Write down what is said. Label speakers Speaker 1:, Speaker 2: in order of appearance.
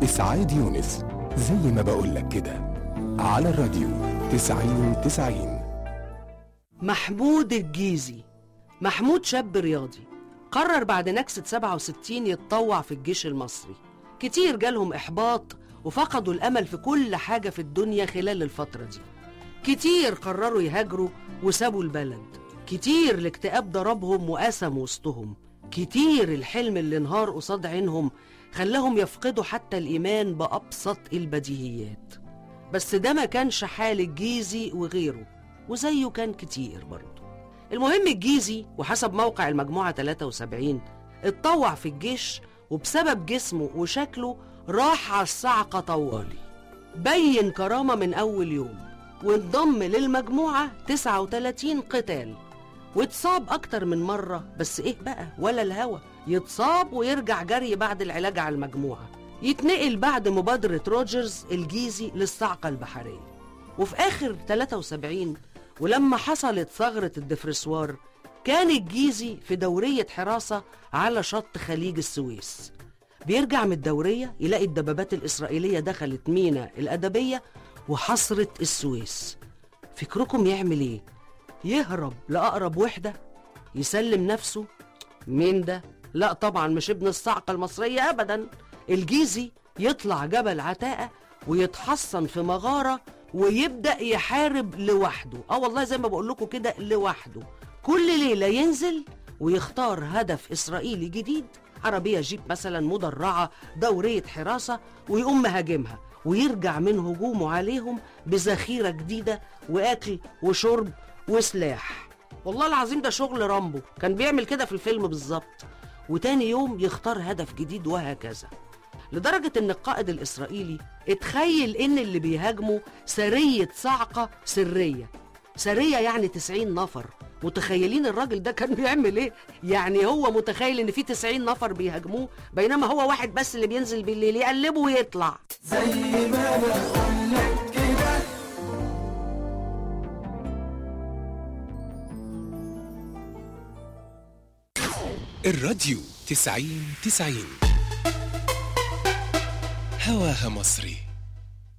Speaker 1: إسعاد يونس زي ما بقولك كده على الراديو تسعين تسعين
Speaker 2: محمود الجيزي محمود شاب رياضي قرر بعد نكسة 67 يتطوع في الجيش المصري كتير جالهم إحباط وفقدوا الأمل في كل حاجة في الدنيا خلال الفترة دي كتير قرروا يهاجروا وسابوا البلد كتير الاكتئاب ضربهم وقسم وسطهم كتير الحلم اللي انهار قصاد عينهم خلاهم يفقدوا حتى الإيمان بأبسط البديهيات بس ده ما كانش حال الجيزي وغيره وزيه كان كتير برضه المهم الجيزي وحسب موقع المجموعة 73 اتطوع في الجيش وبسبب جسمه وشكله راح على الصعقة طوالي بين كرامة من أول يوم وانضم للمجموعة 39 قتال واتصاب أكتر من مرة بس إيه بقى ولا الهوى يتصاب ويرجع جري بعد العلاج على المجموعة يتنقل بعد مبادرة روجرز الجيزي للصعقة البحرية وفي آخر 73 ولما حصلت ثغرة الدفرسوار كان الجيزي في دورية حراسة على شط خليج السويس بيرجع من الدورية يلاقي الدبابات الإسرائيلية دخلت مينا الأدبية وحصرت السويس فكركم يعمل إيه؟ يهرب لأقرب وحدة يسلم نفسه مين ده؟ لا طبعا مش ابن الصعقة المصرية أبدا الجيزي يطلع جبل عتاقة ويتحصن في مغارة ويبدأ يحارب لوحده اه والله زي ما بقول لكم كده لوحده كل ليلة ينزل ويختار هدف إسرائيلي جديد عربية جيب مثلا مدرعة دورية حراسة ويقوم مهاجمها ويرجع من هجومه عليهم بذخيرة جديدة وأكل وشرب وسلاح والله العظيم ده شغل رامبو كان بيعمل كده في الفيلم بالظبط وتاني يوم يختار هدف جديد وهكذا لدرجة إن القائد الإسرائيلي اتخيل إن اللي بيهاجموا سرية صعقة سرية سرية يعني 90 نفر متخيلين الراجل ده كان بيعمل ايه يعني هو متخيل ان في 90 نفر بيهاجموه بينما هو واحد بس اللي بينزل بالليل يقلبه ويطلع
Speaker 1: الراديو تسعين تسعين هواها مصري